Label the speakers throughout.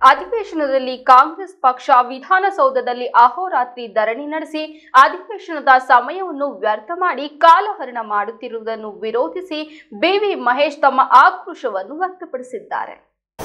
Speaker 1: ಅಧಿವೇಶನದಲ್ಲಿ ಕಾಂಗ್ರೆಸ್ ಪಕ್ಷ ವಿಧಾನಸೌಧದಲ್ಲಿ ಅಹೋರಾತ್ರಿ ಧರಣಿ ನಡೆಸಿ ಅಧಿವೇಶನದ ಸಮಯವನ್ನು ವ್ಯರ್ಥ ಮಾಡಿ ಕಾಲಹರಣ ಮಾಡುತ್ತಿರುವುದನ್ನು ವಿರೋಧಿಸಿ ಬಿವಿ ಮಹೇಶ್ ತಮ್ಮ ಆಕ್ರೋಶವನ್ನು ವ್ಯಕ್ತಪಡಿಸಿದ್ದಾರೆ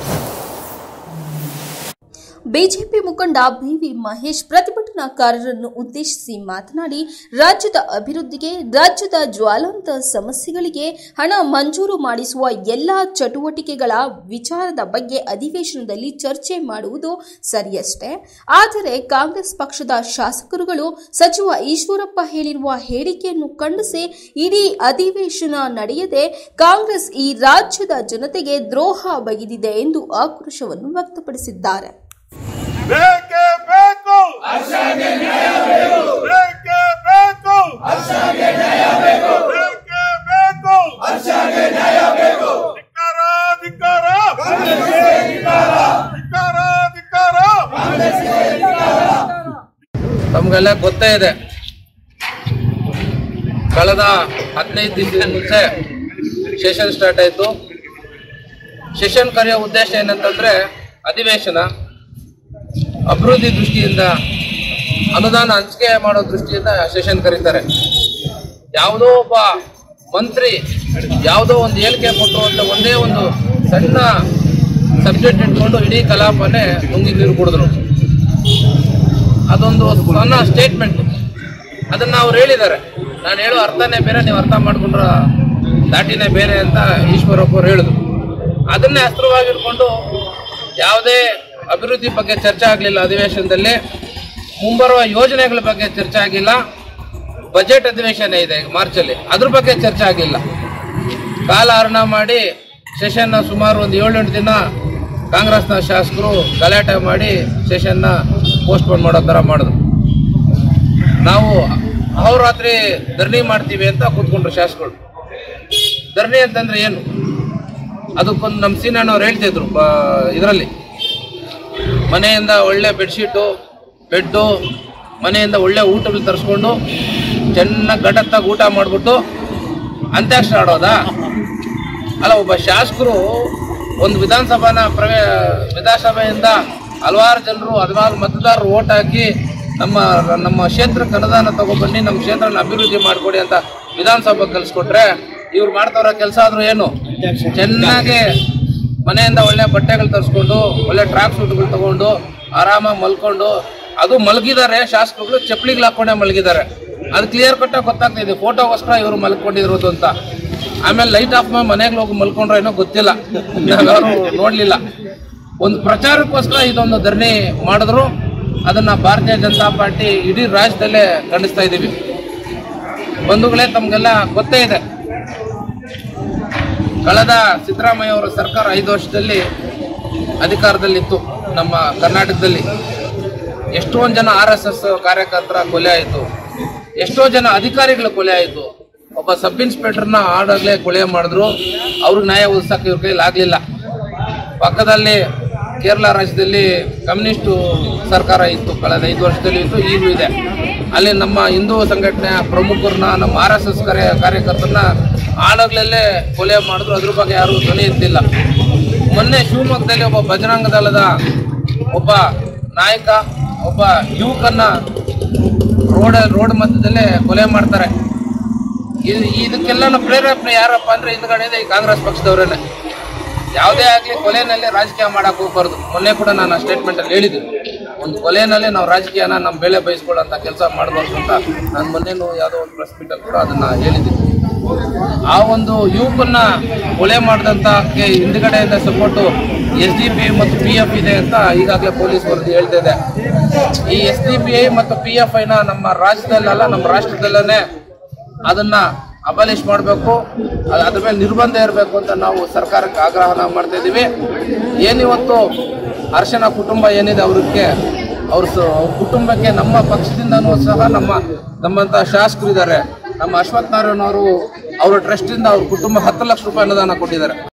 Speaker 2: ಬಿಜೆಪಿ ಮುಖಂಡ ಬಿವಿ ಮಹೇಶ್ ಪ್ರತಿಭಟನಾಕಾರರನ್ನು ಉದ್ದೇಶಿಸಿ ಮಾತನಾಡಿ ರಾಜ್ಯದ ಅಭಿವೃದ್ಧಿಗೆ ರಾಜ್ಯದ ಜ್ವಾಲಾಂತ ಸಮಸ್ಯೆಗಳಿಗೆ ಹಣ ಮಂಜೂರು ಮಾಡಿಸುವ ಎಲ್ಲ ಚಟುವಟಿಕೆಗಳ ವಿಚಾರದ ಬಗ್ಗೆ ಅಧಿವೇಶನದಲ್ಲಿ ಚರ್ಚೆ ಮಾಡುವುದು ಸರಿಯಷ್ಟೇ ಆದರೆ ಕಾಂಗ್ರೆಸ್ ಪಕ್ಷದ ಶಾಸಕರುಗಳು ಸಚಿವ ಈಶ್ವರಪ್ಪ ಹೇಳಿರುವ ಹೇಳಿಕೆಯನ್ನು ಖಂಡಿಸಿ ಇಡೀ ಅಧಿವೇಶನ ನಡೆಯದೆ ಕಾಂಗ್ರೆಸ್ ಈ ರಾಜ್ಯದ ಜನತೆಗೆ ದ್ರೋಹ ಬಗೆದಿದೆ ಎಂದು ಆಕ್ರೋಶವನ್ನು ವ್ಯಕ್ತಪಡಿಸಿದ್ದಾರೆ
Speaker 3: ಬೇಕೇ ಬೇಕು ಬೇಕೇ ಬೇಕು ಬೇಕೇ ಬೇಕು ಧಿಕ್ಕಾರ ಧಿಕ್ಕಾರ ಧಿಕ್ಕಾರ ಧಿಕ್ಕಾರ
Speaker 4: ತಮಗೆಲ್ಲ ಗೊತ್ತೇ ಇದೆ ಕಳೆದ ಹದಿನೈದು ದಿವಸದ ಮುಂಚೆ ಸೆಷನ್ ಸ್ಟಾರ್ಟ್ ಆಯಿತು ಸೆಷನ್ ಕರೆಯೋ ಉದ್ದೇಶ ಏನಂತಂದ್ರೆ ಅಧಿವೇಶನ ಅಭಿವೃದ್ಧಿ ದೃಷ್ಟಿಯಿಂದ ಅನುದಾನ ಹಂಚಿಕೆ ಮಾಡೋ ದೃಷ್ಟಿಯಿಂದ ಸೆಷನ್ ಕರೀತಾರೆ ಯಾವುದೋ ಒಬ್ಬ ಮಂತ್ರಿ ಯಾವುದೋ ಒಂದು ಹೇಳಿಕೆ ಕೊಟ್ಟರು ಅಂತ ಒಂದೇ ಒಂದು ಸಣ್ಣ ಸಬ್ಜೆಕ್ಟ್ ಇಟ್ಕೊಂಡು ಇಡೀ ಕಲಾಪನೇ ನುಂಗಿ ನೀರು ಕುಡಿದ್ರು ಅದೊಂದು ಸಣ್ಣ ಸ್ಟೇಟ್ಮೆಂಟ್ ಅದನ್ನ ಅವ್ರು ಹೇಳಿದ್ದಾರೆ ನಾನು ಹೇಳೋ ಅರ್ಥನೇ ಬೇರೆ ನೀವು ಅರ್ಥ ಮಾಡ್ಕೊಂಡ್ರ ದಾಟಿನೇ ಬೇರೆ ಅಂತ ಈಶ್ವರಪ್ಪ ಅವ್ರು ಹೇಳಿದ್ರು ಅದನ್ನೇ ಅಸ್ತ್ರವಾಗಿಟ್ಕೊಂಡು ಯಾವುದೇ ಅಭಿವೃದ್ಧಿ ಬಗ್ಗೆ ಚರ್ಚೆ ಆಗಲಿಲ್ಲ ಅಧಿವೇಶನದಲ್ಲಿ ಮುಂಬರುವ ಯೋಜನೆಗಳ ಬಗ್ಗೆ ಚರ್ಚೆ ಆಗಿಲ್ಲ ಬಜೆಟ್ ಅಧಿವೇಶನ ಇದೆ ಈಗ ಮಾರ್ಚಲ್ಲಿ ಅದ್ರ ಬಗ್ಗೆ ಚರ್ಚೆ ಆಗಿಲ್ಲ ಕಾಲಹರಣ ಮಾಡಿ ಸೆಷನ್ನ ಸುಮಾರು ಒಂದು ಏಳೆಂಟು ದಿನ ಕಾಂಗ್ರೆಸ್ನ ಶಾಸಕರು ಗಲಾಟೆ ಮಾಡಿ ಸೆಷನ್ನ ಪೋಸ್ಟ್ಪೋನ್ ಮಾಡೋ ಥರ ಮಾಡಿದ್ರು ನಾವು ಅಹೋರಾತ್ರಿ ಧರಣಿ ಮಾಡ್ತೀವಿ ಅಂತ ಕೂತ್ಕೊಂಡ್ರು ಶಾಸಕರು ಧರಣಿ ಅಂತಂದ್ರೆ ಏನು ಅದಕ್ಕೊಂದು ನಮ್ಮ ಸೀನಣ್ಣವ್ರು ಹೇಳ್ತಿದ್ರು ಇದರಲ್ಲಿ ಮನೆಯಿಂದ ಒಳ್ಳೆ ಬೆಡ್ಶೀಟು ಬೆಡ್ಡು ಮನೆಯಿಂದ ಒಳ್ಳೆ ಊಟಗಳು ತರಿಸ್ಕೊಂಡು ಚೆನ್ನಾಗಿ ಗಡತ್ತಾಗಿ ಊಟ ಮಾಡಿಬಿಟ್ಟು ಅಂತ್ಯಾಕ್ಷರ ಆಡೋದಾ ಅಲ್ಲ ಒಬ್ಬ ಶಾಸಕರು ಒಂದು ವಿಧಾನಸಭಾನ ಪ್ರವೇ ವಿಧಾನಸಭೆಯಿಂದ ಹಲವಾರು ಜನರು ಹಲವಾರು ಮತದಾರರು ಓಟ್ ಹಾಕಿ ನಮ್ಮ ನಮ್ಮ ಕ್ಷೇತ್ರಕ್ಕೆ ಅನುದಾನ ತಗೊಬನ್ನಿ ನಮ್ಮ ಕ್ಷೇತ್ರನ ಅಭಿವೃದ್ಧಿ ಮಾಡಿಕೊಡಿ ಅಂತ ವಿಧಾನಸಭೆ ಕಲಿಸ್ಕೊಟ್ರೆ ಇವ್ರು ಮಾಡ್ತಾರೋ ಕೆಲಸ ಆದ್ರೂ ಏನು ಚೆನ್ನಾಗಿ ಮನೆಯಿಂದ ಒಳ್ಳೆ ಬಟ್ಟೆಗಳು ತರಿಸ್ಕೊಂಡು ಒಳ್ಳೆ ಟ್ರ್ಯಾಕ್ ಸೂಟ್ಗಳು ತಗೊಂಡು ಆರಾಮಾಗಿ ಮಲ್ಕೊಂಡು ಅದು ಮಲಗಿದ್ದಾರೆ ಶಾಸಕರುಗಳು ಚಪ್ಪಲಿಗಳು ಹಾಕೊಂಡೇ ಮಲಗಿದ್ದಾರೆ ಅದು ಕ್ಲಿಯರ್ ಕಟ್ಟಾಗಿ ಗೊತ್ತಾಗ್ತಾ ಇದೆ ಫೋಟೋಗೋಸ್ಕರ ಇವರು ಮಲ್ಕೊಂಡಿರೋದು ಅಂತ ಆಮೇಲೆ ಲೈಟ್ ಆಫ್ ಮಾಡಿ ಮನೆಗೆ ಹೋಗಿ ಮಲ್ಕೊಂಡ್ರೆ ಏನೋ ಗೊತ್ತಿಲ್ಲ ನಾವ್ಯಾರು ನೋಡ್ಲಿಲ್ಲ ಒಂದು ಪ್ರಚಾರಕ್ಕೋಸ್ಕರ ಇದೊಂದು ಧರಣಿ ಮಾಡಿದ್ರು ಅದನ್ನ ಭಾರತೀಯ ಜನತಾ ಪಾರ್ಟಿ ಇಡೀ ರಾಜ್ಯದಲ್ಲೇ ಖಂಡಿಸ್ತಾ ಇದ್ದೀವಿ ಬಂಧುಗಳೇ ತಮಗೆಲ್ಲ ಗೊತ್ತೇ ಇದೆ ಕಳೆದ ಸಿದ್ದರಾಮಯ್ಯ ಅವರ ಸರ್ಕಾರ ಐದು ವರ್ಷದಲ್ಲಿ ಅಧಿಕಾರದಲ್ಲಿತ್ತು ನಮ್ಮ ಕರ್ನಾಟಕದಲ್ಲಿ ಎಷ್ಟೊಂದು ಜನ ಆರ್ ಎಸ್ ಎಸ್ ಕಾರ್ಯಕರ್ತರ ಕೊಲೆ ಆಯಿತು ಎಷ್ಟೋ ಜನ ಅಧಿಕಾರಿಗಳ ಕೊಲೆ ಆಯಿತು ಒಬ್ಬ ಸಬ್ ಇನ್ಸ್ಪೆಕ್ಟರ್ನ ಆಡಾಗಲೇ ಕೊಲೆ ಮಾಡಿದ್ರು ಅವ್ರಿಗೆ ನ್ಯಾಯ ಒದಗಿಸಕ್ಕೆ ಇವ್ರ ಕೈಲಿ ಆಗಲಿಲ್ಲ ಪಕ್ಕದಲ್ಲಿ ಕೇರಳ ರಾಜ್ಯದಲ್ಲಿ ಕಮ್ಯುನಿಸ್ಟು ಸರ್ಕಾರ ಇತ್ತು ಕಳೆದ ಐದು ವರ್ಷದಲ್ಲಿ ಇತ್ತು ಈಗಲೂ ಇದೆ ಅಲ್ಲಿ ನಮ್ಮ ಹಿಂದೂ ಸಂಘಟನೆಯ ಪ್ರಮುಖರನ್ನ ನಮ್ಮ ಆರ್ ಎಸ್ ಎಸ್ ಕಾರ್ಯ ಕಾರ್ಯಕರ್ತರನ್ನ ಆಡಾಗ್ಲಲ್ಲೇ ಕೊಲೆ ಮಾಡಿದ್ರು ಅದ್ರ ಬಗ್ಗೆ ಯಾರೂ ಧ್ವನಿ ಎತ್ತಿಲ್ಲ ಮೊನ್ನೆ ಶಿವಮೊಗ್ಗದಲ್ಲಿ ಒಬ್ಬ ಬಜರಂಗ ದಳದ ಒಬ್ಬ ನಾಯಕ ಒಬ್ಬ ಯುವಕನ್ನ ರೋಡ್ ರೋಡ್ ಮಧ್ಯದಲ್ಲೇ ಕೊಲೆ ಮಾಡ್ತಾರೆ ಇದು ಇದಕ್ಕೆಲ್ಲ ಪ್ರೇರೇಪಣೆ ಯಾರಪ್ಪ ಅಂದ್ರೆ ಹಿಂದ್ಗಡೆ ಇದೆ ಈ ಕಾಂಗ್ರೆಸ್ ಪಕ್ಷದವರೇನೆ ಯಾವುದೇ ಆಗಲಿ ಕೊಲೆನಲ್ಲಿ ರಾಜಕೀಯ ಮಾಡಕ್ ಹೋಗ್ಬಾರ್ದು ಮೊನ್ನೆ ಕೂಡ ನಾನು ಆ ಸ್ಟೇಟ್ಮೆಂಟ್ ಅಲ್ಲಿ ಹೇಳಿದ್ದೆ ಒಂದು ಕೊಲೆನಲ್ಲಿ ನಾವು ರಾಜಕೀಯನ ನಮ್ಮ ಬೆಳೆ ಬಯಸ್ಕೊಳ್ಳೋಂಥ ಕೆಲಸ ಮಾಡಬಾರ್ದು ಅಂತ ನಾನು ಮೊನ್ನೆನೂ ಯಾವುದೋ ಒಂದು ಪ್ರೆಸ್ ಮೀಟಲ್ಲಿ ಕೂಡ ಅದನ್ನ ಹೇಳಿದ್ದೀನಿ ಆ ಒಂದು ಯುವಕನ್ನ ಕೊಲೆ ಮಾಡಿದಂತಕ್ಕೆ ಹಿಂದ್ಗಡೆಯಿಂದ support S D P I ಮತ್ತು ಪಿ ಎಫ್ ಇದೆ ಅಂತ ಈಗಾಗಲೇ ಪೊಲೀಸ್ ವರದಿ ಹೇಳ್ತಿದೆ ಈ ಎಸ್ ಡಿ ಪಿ ಐ ಮತ್ತು ಪಿ ಎಫ್ ಐನ ನಮ್ಮ ರಾಜ್ಯದಲ್ಲಲ್ಲ ನಮ್ಮ ರಾಷ್ಟ್ರದಲ್ಲೇ ಅದನ್ನ ಅಬಲಿಷ್ ಮಾಡಬೇಕು ಅದ್ರ ಮೇಲೆ ನಿರ್ಬಂಧ ಇರಬೇಕು ಅಂತ ನಾವು ಸರ್ಕಾರಕ್ಕೆ ಆಗ್ರಹನ ಮಾಡ್ತಾ ಇದ್ದೀವಿ ಏನಿವತ್ತು ಹರ್ಷನ ಕುಟುಂಬ ಏನಿದೆ ಅವ್ರಿಗೆ ಅವ್ರ ಸ- ಅವ್ರ ಕುಟುಂಬಕ್ಕೆ ನಮ್ಮ ಪಕ್ಷದಿಂದನೂ ಸಹ ನಮ್ಮ ನಮ್ಮಂತ ಶಾಸಕರು ಇದ್ದಾರೆ ನಮ್ಮ ಅಶ್ವಥ್ ನಾರಾಯಣ ಅವರು ಅವರ ಟ್ರಸ್ಟಿಂದ ಅವ್ರ ಕುಟುಂಬ ಹತ್ತು ಲಕ್ಷ ರೂಪಾಯಿ ಅನುದಾನ ಕೊಟ್ಟಿದ್ದಾರೆ